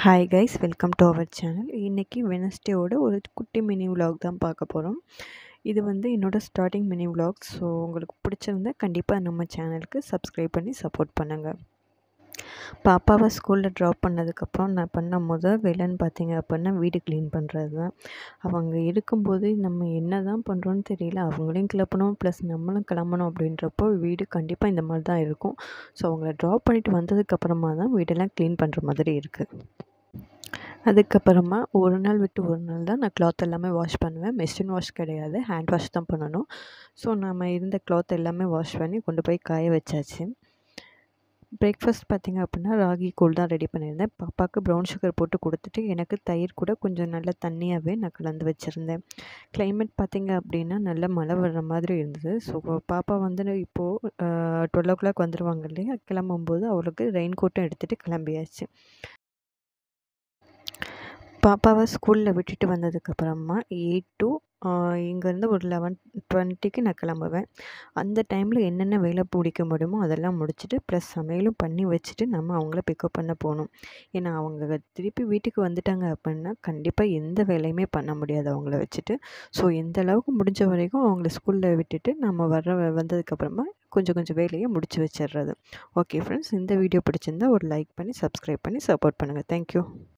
hi guys welcome to our channel இன்றைக்கி வெனஸ்டேவோட ஒரு குட்டி மினி vlog தான் பார்க்க போகிறோம் இது வந்து என்னோடய ஸ்டார்டிங் மினி vlog ஸோ உங்களுக்கு பிடிச்சிருந்தா கண்டிப்பாக நம்ம சேனலுக்கு சப்ஸ்கிரைப் பண்ணி சப்போர்ட் பண்ணுங்கள் பாப்பாவை ஸ்கூலில் ட்ராப் பண்ணதுக்கப்புறம் நான் பண்ண முதல் வேலைன்னு பார்த்தீங்க அப்படின்னா வீடு க்ளீன் பண்ணுறது தான் அவங்க இருக்கும்போது நம்ம என்ன தான் பண்ணுறோன்னு தெரியல அவங்களையும் கிளப்பணும் ப்ளஸ் நம்மளும் கிளம்பணும் அப்படின்றப்போ வீடு கண்டிப்பாக இந்த மாதிரி தான் இருக்கும் ஸோ அவங்கள ட்ராப் பண்ணிட்டு வந்ததுக்கப்புறமா தான் வீடெல்லாம் க்ளீன் பண்ணுற மாதிரி இருக்குது அதுக்கப்புறமா ஒரு நாள் விட்டு ஒரு நாள் தான் நான் கிளாத் எல்லாமே வாஷ் பண்ணுவேன் மெஷின் வாஷ் கிடையாது ஹேண்ட் வாஷ் தான் பண்ணணும் ஸோ நம்ம இருந்த கிளாத் எல்லாமே வாஷ் பண்ணி கொண்டு போய் காய வச்சாச்சு பிரேக்ஃபாஸ்ட் பார்த்திங்க அப்படின்னா ராகி கூழ் தான் ரெடி பண்ணியிருந்தேன் பாப்பாவுக்கு ப்ரௌன் சுகர் போட்டு கொடுத்துட்டு எனக்கு தயிர் கூட கொஞ்சம் நல்ல தண்ணியாகவே நான் கலந்து வச்சுருந்தேன் கிளைமேட் பார்த்திங்க அப்படின்னா நல்ல மழை வர்ற மாதிரி இருந்தது ஸோ பாப்பா வந்து இப்போது டுவெல் ஓ கிளாக் வந்துடுவாங்க இல்லையா கிளம்பும்போது அவளுக்கு ரெயின் கோட்டும் எடுத்துகிட்டு கிளம்பியாச்சு பாப்பாவை ஸ்கூலில் விட்டுட்டு வந்ததுக்கப்புறமா எயிட் டு இங்கேருந்து ஒரு லெவன் டுவெண்ட்டிக்கு நான் கிளம்புவேன் அந்த டைமில் என்னென்ன வேலை பிடிக்க முடியுமோ அதெல்லாம் முடிச்சுட்டு ப்ளஸ் சமையலும் பண்ணி வச்சுட்டு நம்ம அவங்கள பிக்கப் பண்ண போகணும் ஏன்னா அவங்க திருப்பி வீட்டுக்கு வந்துட்டாங்க அப்படின்னா கண்டிப்பாக எந்த வேலையுமே பண்ண முடியாது அவங்கள வச்சுட்டு ஸோ எந்த அளவுக்கு முடிஞ்ச வரைக்கும் அவங்கள ஸ்கூலில் விட்டுட்டு நம்ம வர வந்ததுக்கப்புறமா கொஞ்சம் கொஞ்சம் வேலையை முடிச்சு வச்சிடுறது ஓகே ஃப்ரெண்ட்ஸ் இந்த வீடியோ பிடிச்சிருந்தா ஒரு லைக் பண்ணி சப்ஸ்கிரைப் பண்ணி சப்போர்ட் பண்ணுங்கள் தேங்க்யூ